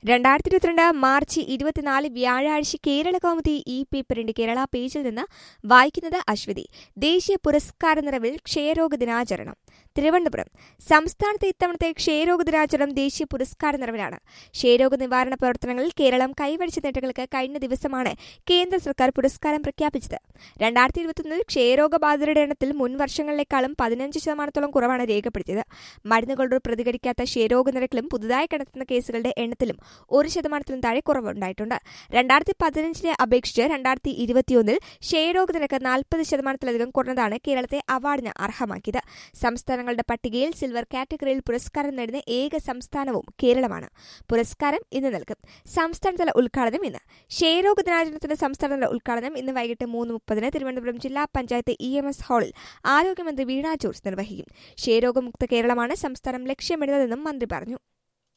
രണ്ടായിരത്തി ഇരുപത്തിരണ്ട് മാർച്ച് ഇരുപത്തിനാല് വ്യാഴാഴ്ച കേരള കൗമുദി ഈ പേപ്പറിന്റെ കേരള പേജിൽ നിന്ന് വായിക്കുന്നത് അശ്വതി ദേശീയ പുരസ്കാര നിറവിൽ ക്ഷയരോഗ ദിനാചരണം തിരുവനന്തപുരം സംസ്ഥാനത്തെ ഇത്തവണത്തെ ക്ഷയരോഗ ദിനാചരണം ദേശീയ പുരസ്കാര നിറവിലാണ് ക്ഷയരോഗ നിവാരണ പ്രവർത്തനങ്ങളിൽ കേരളം കൈവരിച്ച നേട്ടങ്ങൾക്ക് കഴിഞ്ഞ ദിവസമാണ് കേന്ദ്ര സർക്കാർ പുരസ്കാരം പ്രഖ്യാപിച്ചത് രണ്ടായിരത്തി ഇരുപത്തൊന്നിൽ ക്ഷയരോഗബാധിതരുടെ എണ്ണത്തിൽ മുൻ വർഷങ്ങളിലേക്കാളും പതിനഞ്ച് ശതമാനത്തോളം കുറവാണ് രേഖപ്പെടുത്തിയത് മരുന്നുകളോട് പ്രതികരിക്കാത്ത ക്ഷയരോഗ നിരക്കിലും പുതുതായി കണ്ടെത്തുന്ന കേസുകളുടെ എണ്ണത്തിലും ഒരു ശതമാനത്തിലും താഴെ കുറവുണ്ടായിട്ടുണ്ട് രണ്ടായിരത്തി പതിനഞ്ചിനെ അപേക്ഷിച്ച് രണ്ടായിരത്തി ഇരുപത്തിയൊന്നിൽ ക്ഷയരോഗ നിരക്ക് നാൽപ്പത് ശതമാനത്തിലധികം കുറഞ്ഞതാണ് കേരളത്തെ അവാർഡിന് അർഹമാക്കിയത് സംസ്ഥാനങ്ങളുടെ പട്ടികയിൽ സിൽവർ കാറ്റഗറിയിൽ പുരസ്കാരം നേടുന്ന ഏക സംസ്ഥാനവും കേരളമാണ് പുരസ്കാരം ഇന്ന് നൽകും സംസ്ഥാനതല ഉദ്ഘാടനം ഇന്ന് ക്ഷയരോഗ ദിനാചരണത്തിന്റെ സംസ്ഥാനതല ഉദ്ഘാടനം ഇന്ന് വൈകിട്ട് മൂന്ന് മുപ്പതിന് തിരുവനന്തപുരം ജില്ലാ പഞ്ചായത്ത് ഇ എം എസ് ഹാളിൽ ആരോഗ്യമന്ത്രി വീണ ജോർജ് നിർവഹിക്കും ക്ഷയരോഗമുക്ത കേരളമാണ് സംസ്ഥാനം ലക്ഷ്യമിടുന്നതെന്നും മന്ത്രി പറഞ്ഞു